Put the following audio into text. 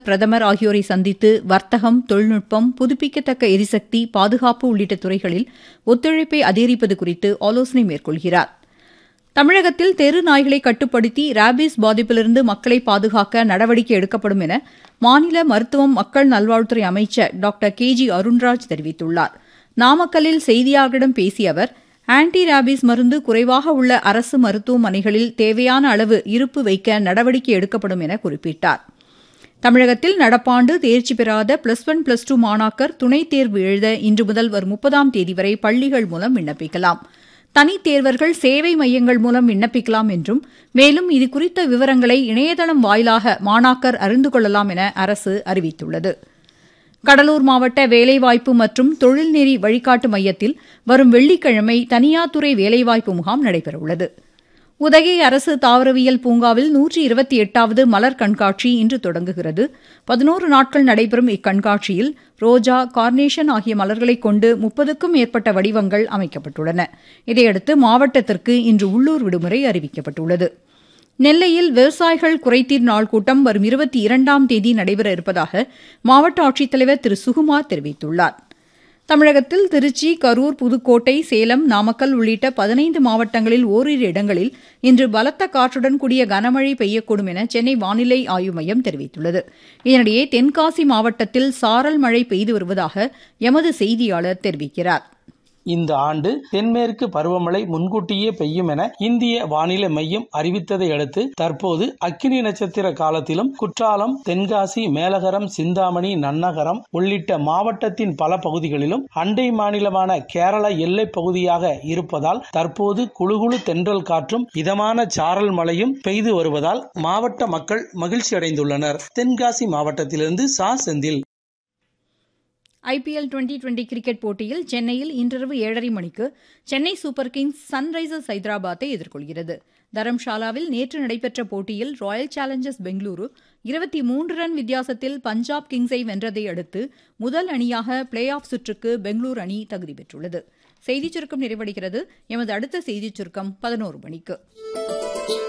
பிரதமர் ஆகியோரை சந்தித்து வர்த்தகம் தொழில்நுட்பம் புதுப்பிக்கத்தக்க எரிசக்தி பாதுகாப்பு உள்ளிட்ட துறைகளில் ஒத்துழைப்பை அதிகரிப்பது குறித்து ஆலோசனை மேற்கொள்கிறார் தமிழகத்தில் தெரு நாய்களை கட்டுப்படுத்தி ராபீஸ் பாதிப்பிலிருந்து மக்களை பாதுகாக்க நடவடிக்கை எடுக்கப்படும் என மாநில மருத்துவம் மக்கள் நல்வாழ்வுத்துறை அமைச்சர் டாக்டர் கே ஜி அருண்ராஜ் தெரிவித்துள்ளார் நாமக்கல்லில் செய்தியாளர்களிடம் பேசிய அவர் ஆன்டி ராபீஸ் மருந்து குறைவாக உள்ள அரசு மருத்துவமனைகளில் தேவையான அளவு இருப்பு வைக்க நடவடிக்கை எடுக்கப்படும் என குறிப்பிட்டார் தமிழகத்தில் நடப்பாண்டு தேர்ச்சி பெறாத பிளஸ் ஒன் பிளஸ் டூ மாணாக்கர் துணைத் தேர்வு எழுத இன்று முதல் வரும் முப்பதாம் தேதி வரை பள்ளிகள் மூலம் விண்ணப்பிக்கலாம் தனித் தேர்வர்கள் சேவை மையங்கள் மூலம் விண்ணப்பிக்கலாம் என்றும் மேலும் இதுகுறித்த விவரங்களை இணையதளம் வாயிலாக மாணாக்கர் அறிந்து கொள்ளலாம் என அரசு அறிவித்துள்ளது கடலூர் மாவட்ட வேலைவாய்ப்பு மற்றும் தொழில்நெறி வழிகாட்டு மையத்தில் வரும் வெள்ளிக்கிழமை தனியார் துறை வேலைவாய்ப்பு முகாம் நடைபெறவுள்ளது உதகை அரசு தாவரவியல் பூங்காவில் நூற்றி இருபத்தி எட்டாவது மலர் கண்காட்சி இன்று தொடங்குகிறது பதினோரு நாட்கள் நடைபெறும் இக்கண்காட்சியில் ரோஜா கார்னேஷன் ஆகிய மலர்களைக் கொண்டு முப்பதுக்கும் மேற்பட்ட வடிவங்கள் அமைக்கப்பட்டுள்ளன இதையடுத்து மாவட்டத்திற்கு இன்று உள்ளூர் விடுமுறை அறிவிக்கப்பட்டுள்ளது நெல்லையில் விவசாயிகள் குறைதீர் நாள் கூட்டம் வரும் இருபத்தி இரண்டாம் தேதி நடைபெற இருப்பதாக மாவட்ட ஆட்சித்தலைவர் திரு சுகுமார் தெரிவித்துள்ளார் தமிழகத்தில் திருச்சி கரூர் புதுக்கோட்டை சேலம் நாமக்கல் உள்ளிட்ட பதினைந்து மாவட்டங்களில் ஓரிரு இடங்களில் இன்று பலத்த காற்றுடன் கூடிய கனமழை பெய்யக்கூடும் என சென்னை வானிலை ஆய்வு மையம் தெரிவித்துள்ளது இதனிடையே தென்காசி மாவட்டத்தில் சாரல் மழை பெய்து வருவதாக எமது செய்தியாளர் தெரிவிக்கிறார் இந்த ஆண்டு தென்மேற்கு பருவமழை முன்கூட்டியே பெய்யும் என இந்திய வானிலை மையம் அறிவித்ததை அடுத்து தற்போது அக்கினி நட்சத்திர காலத்திலும் குற்றாலம் தென்காசி மேலகரம் சிந்தாமணி நன்னகரம் உள்ளிட்ட மாவட்டத்தின் பல பகுதிகளிலும் அண்டை மாநிலமான கேரள எல்லை பகுதியாக இருப்பதால் தற்போது குழுகுழு தென்றல் காற்றும் இதமான சாரல் மழையும் பெய்து வருவதால் மாவட்ட மக்கள் மகிழ்ச்சி அடைந்துள்ளனர் தென்காசி மாவட்டத்திலிருந்து சா Senthil IPL twenty twenty cricket போட்டியில் சென்னையில் இன்றிரவு ஏழரை மணிக்கு சென்னை சூப்பர் கிங்ஸ் சன்ரைசர்ஸ் ஹைதராபாத்தை எதிர்கொள்கிறது தரம்ஷாலாவில் நேற்று நடைபெற்ற போட்டியில் ராயல் சேலஞ்சர்ஸ் பெங்களூரு இருபத்தி மூன்று ரன் வித்தியாசத்தில் பஞ்சாப் கிங்ஸை வென்றதை அடுத்து முதல் அணியாக பிளே ஆஃப் சுற்றுக்கு பெங்களூரு அணி தகுதி பெற்றுள்ளது செய்திச் சுருக்கம் நிறைவடைகிறது எமது அடுத்த செய்திச் சுருக்கம் பதினோரு மணிக்கு